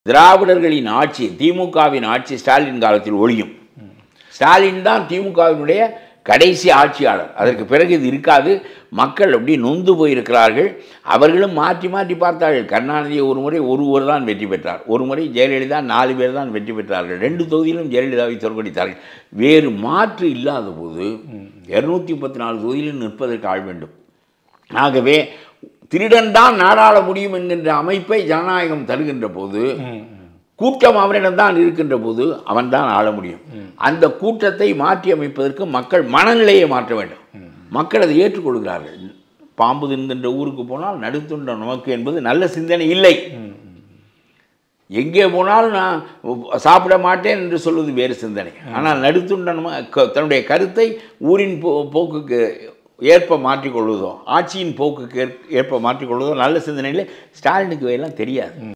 திராவிடர்களின் ஆட்சி திமுகவின் ஆட்சி ஸ்டாலின் காலத்தில் ஒழியும் ஸ்டாலின் தான் திமுகவினுடைய கடைசி ஆட்சியாளர் அதற்கு பிறகு இது இருக்காது மக்கள் அப்படி நொந்து போயிருக்கிறார்கள் அவர்களும் மாற்றி மாற்றி பார்த்தார்கள் கருணாநிதி ஒரு முறை ஒருவர் தான் வெற்றி பெற்றார் ஒரு முறை ஜெயலலிதா நாலு பேர் தான் வெற்றி பெற்றார்கள் ரெண்டு தொகுதியிலும் ஜெயலலிதாவை தோற்கடித்தார்கள் வேறு மாற்று இல்லாத போது இரநூத்தி முப்பத்தி நாலு தொகுதியிலும் நிற்பதற்கு ஆள் வேண்டும் ஆகவே திருடன் தான் நாடாள முடியும் என்கின்ற அமைப்பை ஜனநாயகம் தருகின்ற போது கூட்டம் அவனிடம்தான் இருக்கின்ற போது அவன்தான் ஆள முடியும் அந்த கூட்டத்தை மாற்றி அமைப்பதற்கு மக்கள் மனநிலையை மாற்ற வேண்டும் மக்கள் அதை ஏற்றுக்கொள்கிறார்கள் பாம்பு தின்கின்ற ஊருக்கு போனால் நடுத்துண்ட நமக்கு என்பது நல்ல சிந்தனை இல்லை எங்கே போனாலும் நான் சாப்பிட மாட்டேன் என்று சொல்வது வேறு சிந்தனை ஆனால் நடுத்துண்ட நம க- தன்னுடைய கருத்தை ஊரின் போ போக்குக்கு ஏற்ப மாற்றிக்கொள்வதோ ஆட்சியின் போக்குக்கு ஏற்- ஏற்ப மாற்றிக்கொள்வதோ நல்ல சிந்தனையில் ஸ்டாலினுக்கு எல்லாம் தெரியாது